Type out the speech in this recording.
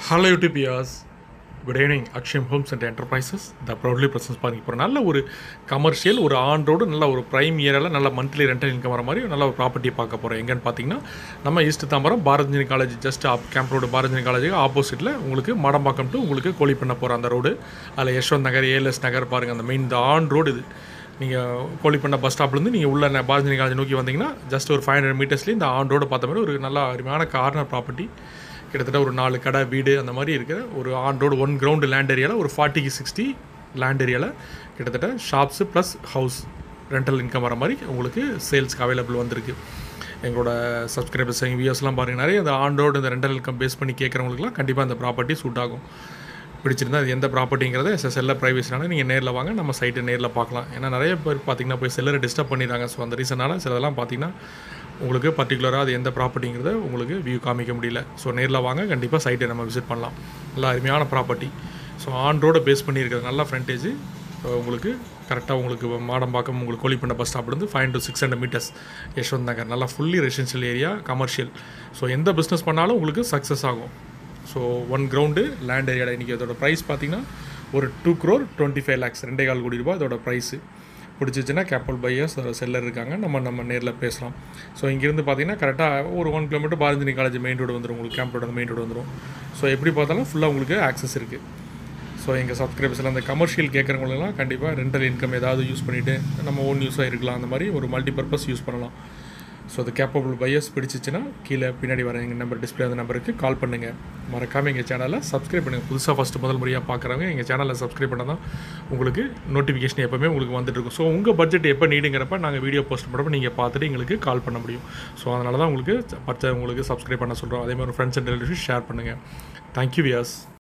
hello YouTubers good evening Akshayam homes and enterprises the proudly presents பண்ணிக்க போகிறோம் நல்ல ஒரு கமர்ஷியல் ஒரு ஆன் ரோடு நல்ல ஒரு ப்ரைம் ஏரியாவில் நல்ல மந்த்லி ரெண்டல் இன்கம் வர மாதிரி நல்ல ஒரு ப்ராப்பர்ட்டி பார்க்க போகிறோம் எங்கன்னு பார்த்தீங்கன்னா நம்ம east Tambaram Bharathini college just off camp road Bharathini காலேஜுக்கு ஆப்போசிட்டில் உங்களுக்கு மடம்பாக்கம் டு உங்களுக்கு கோழி பண்ண போகிற அந்த ரோடு அதில் யஷ்வந்த் நகர் ஏஎல்எஸ் நகர் பாருங்கள் அந்த மெயின் இந்த ஆன் ரோடு இது நீங்கள் கோழிப்பண்ண பஸ் ஸ்டாப்லேருந்து நீங்கள் உள்ள ந- பாரதினி காலேஜ் நோக்கி வந்தீங்கன்னா ஜஸ்ட் ஒரு ஃபைவ் ஹண்ட்ரட் மீட்டர்ஸ்லேயே இந்த ஆன் ரோடு பார்த்த மாதிரி ஒரு நல்ல அருமையான கார்னர் ப்ராப்பர்ட்டி கிட்டத்தட்ட ஒரு நாலு கடை வீடு அந்த மாதிரி இருக்கிற ஒரு on road one ground land ஏரியாவில் ஒரு ஃபார்ட்டிக்கு சிக்ஸ்டி லேண்ட் ஏரியாவில் கிட்டத்தட்ட shops plus house rental income வர மாதிரி உங்களுக்கு சேல்ஸ்க்கு அவைலபிள் வந்திருக்கு எங்களோட சப்ஸ்கிரைபர்ஸ் எங்கள் வியூஸ்லாம் பாருங்கள் நிறைய இந்த ஆன் ரோடு இந்த ரெண்டல் இன்கம் பேஸ் பண்ணி கேட்குறவங்களுக்குலாம் கண்டிப்பாக அந்த ப்ராப்பர்ட்டி சூட் ஆகும் பிடிச்சிருந்தா அது எந்த ப்ராப்பர்ட்டிங்கிறத செல்ல ப்ரைவேசினால நீங்கள் நேரில் வாங்க நம்ம சைட்டு நேரில் பார்க்கலாம் ஏன்னா நிறைய பேர் பார்த்தீங்கன்னா போய் செல்லரை டிஸ்டர்ப் பண்ணிடுறாங்க ஸோ அந்த ரீசனால் சிலதெல்லாம் பார்த்தீங்கன்னா உங்களுக்கு பர்டிகுலராக அது எந்த ப்ராப்பர்ட்டிங்கிறத உங்களுக்கு வியூ காமிக்க முடியல ஸோ நேரில் வாங்க கண்டிப்பாக சைட்டை நம்ம விசிட் பண்ணலாம் நல்ல அருமையான ப்ராப்பர்ட்டி ஸோ ஆன் ரோடை பேஸ் பண்ணியிருக்கிறது நல்ல ஃப்ரண்டேஜ் உங்களுக்கு கரெக்டாக உங்களுக்கு மாடம்பாக்கம் உங்களுக்கு கோழிப்பண்ண பஸ் ஸ்டாப்லேருந்து five to six hundred metres Yashwant Nagar நல்லா fully residential area commercial so எந்த பிஸ்னஸ் பண்ணாலும் உங்களுக்கு சக்ஸஸ் ஆகும் ஸோ ஒன் கிரவுண்டு லேண்ட் ஏரியாவில் இன்றைக்கி அதோட ப்ரைஸ் பார்த்தீங்கன்னா ஒரு two crore twenty five lakhs ரெண்டே கால் கோடி ரூபாய் அதோட ப்ரைஸு பிடிச்சிச்சுன்னா கேப்பல் பையர்ஸ் செல்லர் இருக்காங்க நம்ம நம்ம நேரில் பேசலாம் ஸோ இங்கேருந்து பார்த்தீங்கன்னா கரெக்டாக ஒரு one kilometre Bharathini college main road வந்துடும் உங்களுக்கு கேம்ப் ரோடு மெயின் ரோடு வந்துடும் ஸோ எப்படி பார்த்தாலும் ஃபுல்லாக உங்களுக்கு ஆக்சஸ் இருக்குது ஸோ எங்கள் சப்ஸ்கிரைபர்ஸில் அந்த கமர்ஷியல் கேட்குறவங்களுக்குலாம் கண்டிப்பாக ரெண்டல் இன்கம் ஏதாவது யூஸ் பண்ணிவிட்டு நம்ம ஓன் யூஸாக இருக்கலாம் அந்த மாதிரி ஒரு மல்டி பர்பஸ் யூஸ் பண்ணலாம் ஸோ அது கேப்பபிள் பையர்ஸ் பிடிச்சிச்சுன்னா கீழே பின்னாடி வர எங்கள் நம்பர் டிஸ்பிளே அந்த நம்பருக்கு கால் பண்ணுங்கள் மறக்காமல் எங்கள் சேனலை சப்ஸ்கிரைப் பண்ணுங்கள் புதுசாக ஃபஸ்ட்டு முதல் முறையாக பார்க்குறவங்க எங்கள் சேனலை சப்ஸ்கிரைப் பண்ணால் தான் உங்களுக்கு நோட்டிஃபிகேஷன் எப்போவுமே உங்களுக்கு வந்துட்டு இருக்கும் ஸோ உங்கள் பட்ஜெட் எப்போ நீடுங்கிறப்ப நாங்கள் வீடியோ போஸ்ட் பண்ணுறப்ப நீங்கள் பார்த்துட்டு எங்களுக்கு கால் பண்ண முடியும் ஸோ அதனால தான் உங்களுக்கு பட்ஜெட் உங்களுக்கு சப்ஸ்கிரைப் பண்ண சொல்கிறோம் அதே மாதிரி ஃப்ரெண்ட்ஸ் அண்ட் ரிலேட்டிவ்ஸ் ஷேர் பண்ணுங்கள் தேங்க்யூ வியாஸ்